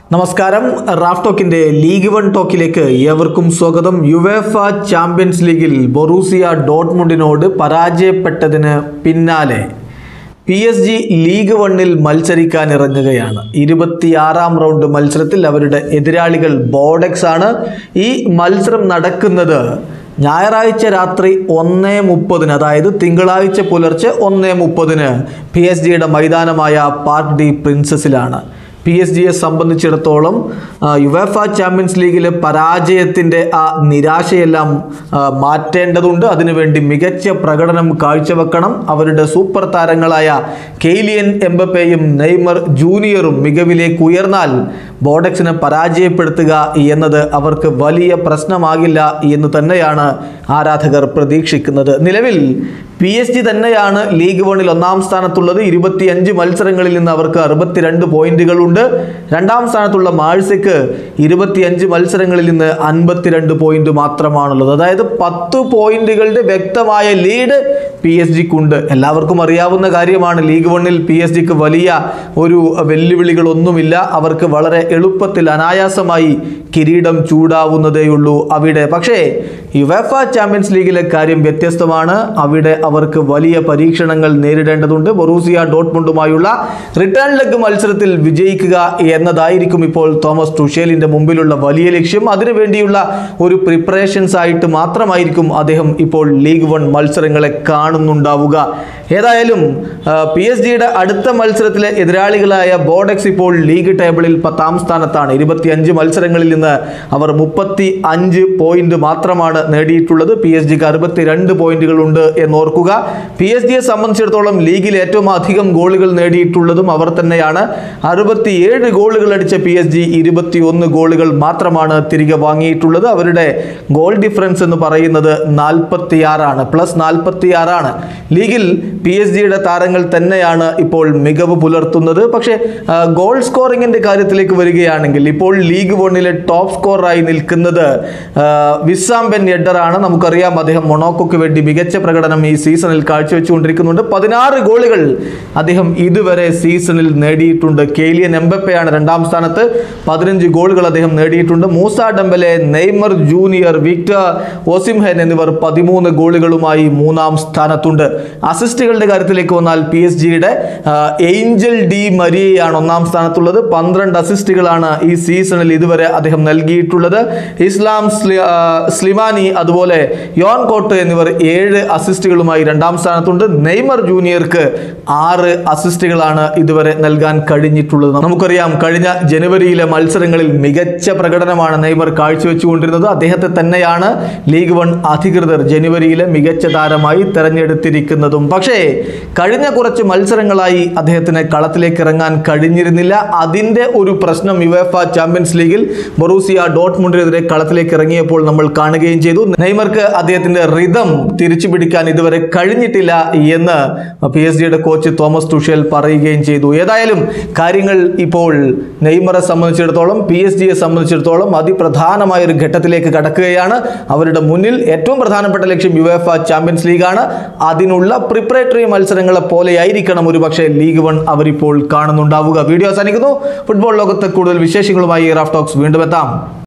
നമസ്കാരം റാഫ് ടോക്കിന്റെ ലീഗ് വൺ ടോക്കിലേക്ക് ഏവർക്കും സ്വാഗതം യുവേഫ ചാമ്പ്യൻസ് ലീഗിൽ ബൊറൂസിയ ഡോട്ട്മുണ്ടിനോട് പരാജയപ്പെട്ടതിന് പിന്നാലെ പി എസ് ജി ലീഗ് വണ്ണിൽ മത്സരിക്കാൻ ഇറങ്ങുകയാണ് ഇരുപത്തിയാറാം റൗണ്ട് മത്സരത്തിൽ അവരുടെ എതിരാളികൾ ബോർഡെക്സ് ആണ് ഈ മത്സരം നടക്കുന്നത് ഞായറാഴ്ച രാത്രി ഒന്നേ മുപ്പതിന് അതായത് തിങ്കളാഴ്ച പുലർച്ചെ ഒന്നേ മുപ്പതിന് പി എസ് ജിയുടെ മൈതാനമായ പാർക്ക് ഡി പ്രിൻസസിലാണ് പി എസ് ജിയെ സംബന്ധിച്ചിടത്തോളം ആ, യുവേഫ ചാമ്പ്യൻസ് ലീഗിലെ പരാജയത്തിൻ്റെ ആ നിരാശയെല്ലാം ആ, മാറ്റേണ്ടതുണ്ട് അതിനുവേണ്ടി മികച്ച പ്രകടനം കാഴ്ചവെക്കണം അവരുടെ സൂപ്പർ താരങ്ങളായ കെയ്ലിയൻ എംബപ്പയും നെയ്മർ ജൂനിയറും മികവിലേക്ക് ഉയർന്നാൽ ബോഡക്സിനെ പരാജയപ്പെടുത്തുക എന്നത് അവർക്ക് വലിയ പ്രശ്നമാകില്ല എന്ന് തന്നെയാണ് ആരാധകർ പ്രതീക്ഷിക്കുന്നത് നിലവിൽ പി എസ് ജി തന്നെയാണ് ലീഗ് വണ്ണിൽ ഒന്നാം സ്ഥാനത്തുള്ളത് ഇരുപത്തിയഞ്ച് മത്സരങ്ങളിൽ നിന്ന് അവർക്ക് അറുപത്തിരണ്ട് പോയിന്റുകളുണ്ട് രണ്ടാം സ്ഥാനത്തുള്ള മാഴ്സയ്ക്ക് ഇരുപത്തിയഞ്ച് മത്സരങ്ങളിൽ നിന്ന് അൻപത്തിരണ്ട് പോയിന്റ് മാത്രമാണുള്ളത് അതായത് പത്ത് പോയിന്റുകളുടെ വ്യക്തമായ ലീഡ് പി എസ് ജിക്കുണ്ട് എല്ലാവർക്കും അറിയാവുന്ന കാര്യമാണ് ലീഗ് വണ്ണിൽ പി എസ് ജിക്ക് വലിയ ഒരു വെല്ലുവിളികളൊന്നുമില്ല അവർക്ക് വളരെ എളുപ്പത്തിൽ അനായാസമായി കിരീടം ചൂടാവുന്നതേയുള്ളൂ അവിടെ പക്ഷേ യുവേഫ ചാമ്പ്യൻസ് ലീഗിലെ കാര്യം വ്യത്യസ്തമാണ് അവിടെ അവർക്ക് വലിയ പരീക്ഷണങ്ങൾ നേരിടേണ്ടതുണ്ട് ബൊറൂസിയ ഡോട്ട്മുണ്ടുമായുള്ള റിട്ടേൺ ലെഗ് മത്സരത്തിൽ വിജയിക്കുക എന്നതായിരിക്കും ഇപ്പോൾ തോമസ് ടുഷേലിന്റെ മുമ്പിലുള്ള വലിയ ലക്ഷ്യം അതിനുവേണ്ടിയുള്ള ഒരു പ്രിപ്പറേഷൻസ് ആയിട്ട് മാത്രമായിരിക്കും അദ്ദേഹം ഇപ്പോൾ ലീഗ് വൺ മത്സരങ്ങളെ കാണുന്നുണ്ടാവുക ഏതായാലും പി എസ് ജിയുടെ അടുത്ത മത്സരത്തിലെ എതിരാളികളായ ബോർഡെക്സ് ഇപ്പോൾ ലീഗ് ടേബിളിൽ പത്താം സ്ഥാനത്താണ് ഇരുപത്തിയഞ്ച് മത്സരങ്ങളിൽ നിന്ന് അവർ മുപ്പത്തി അഞ്ച് പോയിന്റ് മാത്രമാണ് നേടിയിട്ടുള്ളത് പി എസ് ജിക്ക് അറുപത്തിരണ്ട് പോയിന്റുകളുണ്ട് എന്നോർക്കുക പി എസ് ജിയെ സംബന്ധിച്ചിടത്തോളം ലീഗിൽ ഏറ്റവും അധികം ഗോളുകൾ നേടിയിട്ടുള്ളതും അവർ തന്നെയാണ് അറുപത്തിയേഴ് ഗോളുകൾ അടിച്ച പി എസ് ജി ഇരുപത്തിയൊന്ന് ഗോളുകൾ മാത്രമാണ് തിരികെ വാങ്ങിയിട്ടുള്ളത് അവരുടെ ഗോൾ ഡിഫറൻസ് എന്ന് പറയുന്നത് നാൽപ്പത്തിയാറാണ് പ്ലസ് നാൽപ്പത്തിയാറാണ് ലീഗിൽ പി എസ് ജിയുടെ താരങ്ങൾ തന്നെയാണ് ഇപ്പോൾ മികവ് പുലർത്തുന്നത് പക്ഷേ ആ, ഗോൾ സ്കോറിങ്ങിന്റെ കാര്യത്തിലേക്ക് വരികയാണെങ്കിൽ ഇപ്പോൾ ലീഗ് വണ്ണിലെ ടോപ്പ് സ്കോറായി നിൽക്കുന്നത് ആ, വിസാം ബെൻ എഡറാണ് നമുക്കറിയാം അദ്ദേഹം മൊണോക്കോക്ക് വേണ്ടി മികച്ച പ്രകടനം ഈ സീസണിൽ കാഴ്ചവെച്ചുകൊണ്ടിരിക്കുന്നുണ്ട് പതിനാറ് ഗോളുകൾ അദ്ദേഹം ഇതുവരെ സീസണിൽ നേടിയിട്ടുണ്ട് കെയ്ലിയൻ എംബപ്പയാണ് രണ്ടാം സ്ഥാനത്ത് പതിനഞ്ച് ഗോളുകൾ അദ്ദേഹം നേടിയിട്ടുണ്ട് Moussa Dembele Neymar junior Victor Osimhen എന്നിവർ പതിമൂന്ന് ഗോളുകളുമായി മൂന്നാം സ്ഥാനത്തുണ്ട് അസിസ്റ്റുകളുടെ കാര്യത്തിലേക്ക് വന്നാൽ പി എസ് ജിയുടെ ഏഞ്ചൽ ഡി മരിയയാണ് ഒന്നാം സ്ഥാനത്തുള്ളത് പന്ത്രണ്ട് അസിസ്റ്റുകളാണ് ഈ സീസണിൽ ഇതുവരെ അദ്ദേഹം നൽകിയിട്ടുള്ളത് ഇസ്ലാം സ്ലി- ആ, സ്ലിമാനി അതുപോലെ യോൺ കോട്ട് എന്നിവർ ഏഴ് അസിസ്റ്റുകളുമായി രണ്ടാം സ്ഥാനത്തുണ്ട് നെയ്മർ ജൂനിയർക്ക് ആറ് അസിസ്റ്റുകളാണ് ഇതുവരെ നൽകാൻ കഴിഞ്ഞിട്ടുള്ളത് നമുക്കറിയാം കഴിഞ്ഞ ജനുവരിയിലെ മത്സരങ്ങളിൽ മികച്ച പ്രകടനമാണ് നെയ്മർ കാഴ്ചവെച്ചുകൊണ്ടിരുന്നത് അദ്ദേഹത്തെ തന്നെയാണ് ലീഗ് വൺ അധികൃതർ ജനുവരിയിലെ മികച്ച താരമായി തെരഞ്ഞെടുത്തിരിക്കുന്നതും പക്ഷേ കഴിഞ്ഞ കുറച്ച് മത്സരങ്ങളായി അദ്ദേഹത്തിന് കളത്തിലേക്ക് ഇറങ്ങാൻ കഴിഞ്ഞിരുന്നില്ല അതിൻ്റെ ഒരു പ്രശ്നം യുവേഫ ചാമ്പ്യൻസ് ലീഗിൽ ബൊറൂസിയ ഡോട്ട്മുണ്ടിനെതിരെ കളത്തിലേക്ക് ഇറങ്ങിയപ്പോൾ നമ്മൾ കാണുകയും ചെയ്തു നെയ്മർക്ക് അദ്ദേഹത്തിന്റെ റിതം തിരിച്ചു പിടിക്കാൻ ഇതുവരെ കഴിഞ്ഞിട്ടില്ല എന്ന് പി എസ് ജിയുടെ കോച്ച് തോമസ് തുഷേൽ പറയുകയും ചെയ്തു ഏതായാലും കാര്യങ്ങൾ ഇപ്പോൾ നെയ്മറെ സംബന്ധിച്ചിടത്തോളം പി എസ് ജിയെ സംബന്ധിച്ചിടത്തോളം അതിപ്രധാനമായ ഒരു ഘട്ടത്തിലേക്ക് കടക്കുകയാണ് അവരുടെ മുന്നിൽ ഏറ്റവും പ്രധാനപ്പെട്ട ലക്ഷ്യം യുവേഫ ചാമ്പ്യൻസ് ലീഗാണ് അതിനുള്ള പ്രിപ്പറേറ്ററി മത്സരങ്ങളെ പോലെയായിരിക്കണം ഒരു പക്ഷേ ലീഗ് വൺ അവരിപ്പോൾ കാണുന്നുണ്ടാവുക വീഡിയോ അവസാനിക്കുന്നു ഫുട്ബോൾ ലോകത്തെ കൂടുതൽ വിശേഷങ്ങളുമായി റാഫ് ടോക്സ് വീണ്ടും എത്താം